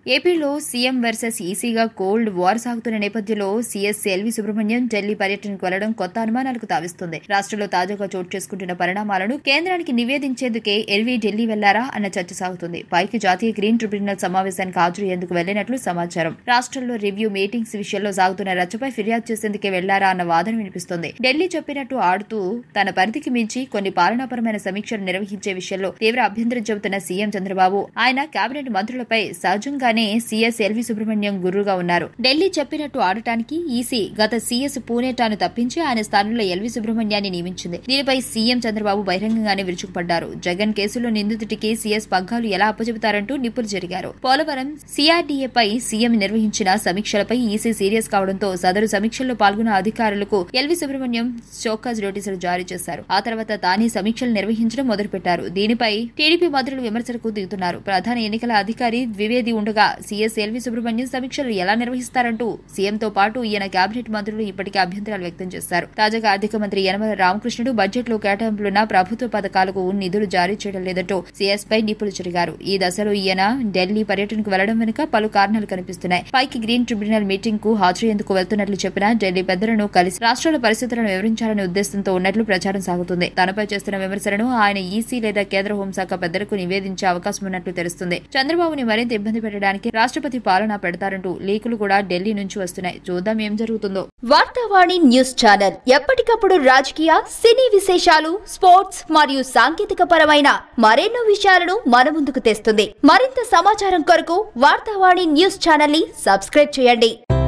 ఏపీలో CM versus ఈసీగా cold war సాగుతున్న నేపథ్యంలో సీఎస్ ఎల్వి సుబ్రహ్మణ్యం ఢిల్లీ పర్యటనకు వెళ్లడం కొత్త అనుమానాలకు తావిస్తుంది రాష్ట్రంలో తాజాగా చోటు చేసుకుంటున్న పరిణామాలను కేంద్రానికి నివేదించేందుకే ఎల్వి ఢిల్లీ వెళ్లారా అన్న చర్చ సాగుతుంది పైకి జాతీయ గ్రీన్ ట్రిబ్యునల్ సమావేశానికి హాజరయ్యేందుకు వెళ్లినట్లు సమాచారం రాష్ట్రంలో రివ్యూ మీటింగ్స్ విషయంలో సాగుతున్న రచ్చపై ఫిర్యాదు చేసేందుకే వెళ్లారా అన్న వాదన వినిపిస్తోంది ఢిల్లీ చెప్పినట్టు ఆడుతూ తన పరిధికి మించి కొన్ని పాలనాపరమైన సమీక్షలు నిర్వహించే విషయంలో తీవ్ర అభ్యంతరం చెబుతున్న సీఎం చంద్రబాబు ఆయన కేబినెట్ మంత్రులపై సహజంగానే సీఎస్ ఎల్వి సుబ్రహ్మణ్యం గుర్రుగా ఉన్నారు ఢిల్లీ చెప్పినట్టు ఆడటానికి ఈసీ గత సీఎస్ పూనేటాను తప్పించి ఆయన స్థానంలో ఎల్వి సుబ్రహ్మణ్యాన్ని నియమించింది దీనిపై సీఎం చంద్రబాబు బహిరంగంగానే విరుచుకుపడ్డారు జగన్ కేసులో నిందితుడికి సీఎస్ పగ్గాలు ఎలా అప్పచెబుతారంటూ నిప్పులు జరిగారు పోలవరం సిఆర్డీఏపై సీఎం నిర్వహించిన సమీక్షలపై ఈసీ సీరియస్ కావడంతో సదరు సమీక్షల్లో పాల్గొన్న అధికారులకు ఎల్వి సుబ్రహ్మణ్యం షోకాజ్ నోటీసులు జారీ చేశారు ఆ తర్వాత తానే సమీక్షలు నిర్వహించడం మొదలుపెట్టారు దీనిపై టీడీపీ మంత్రులు విమర్శలకు దిగుతున్నారు ప్రధాన ఎన్నికల అధికారి ద్వివేది ఉండగా సీఎస్ ఎల్వి సుబ్రహ్మణ్యం సమీక్షలు ఎలా నిర్వహిస్తారంటూ సీఎంతో పాటు ఈయన కేబినెట్ మంత్రులు ఇప్పటికే అభ్యంతరాలు వ్యక్తం చేశారు తాజాగా ఆర్థిక మంత్రి యనమల రామకృష్ణుడు బడ్జెట్ లో కేటాయింపులున్న ప్రభుత్వ పథకాలకు నిధులు జారీ చేయడం లేదంటూ సీఎస్ పై నిప్పులు చెరిగారు ఈ దశలో ఈయన ఢిల్లీ పర్యటనకు వెళ్లడం వెనుక పలు కారణాలు కనిపిస్తున్నాయి పైకి గ్రీన్ ట్రిబ్యునల్ మీటింగ్ కు హాజరయ్యేందుకు వెళ్తున్నట్లు చెప్పిన ఢిల్లీ పెద్దలను కలిసి రాష్ట్రాల పరిస్థితులను వివరించాలనే ఉద్దేశంతో ఉన్నట్లు ప్రచారం సాగుతుంది తనపై చేస్తున్న విమర్శలను ఆయన ఈసీ లేదా కేంద్ర హోంశాఖ పెద్దలకు నివేదించే అవకాశం ఉన్నట్లు తెలుస్తుంది చంద్రబాబుని మరింత ఇబ్బంది పెట్టడానికి రాష్ట్రపతి పాలన పెడతారంటూ లీకులు కూడా ఢిల్లీ నుంచి వస్తున్నాయి చూద్దాం ఏం జరుగుతుందో వార్తావాణి న్యూస్ ఛానల్ ఎప్పటికప్పుడు రాజకీయ సినీ విశేషాలు స్పోర్ట్స్ మరియు సాంకేతిక పరమైన మరెన్నో విషయాలను మన ముందుకు తెస్తుంది మరింత సమాచారం కొరకు వార్తావాణి న్యూస్ ఛానల్ ని సబ్స్క్రైబ్ చేయండి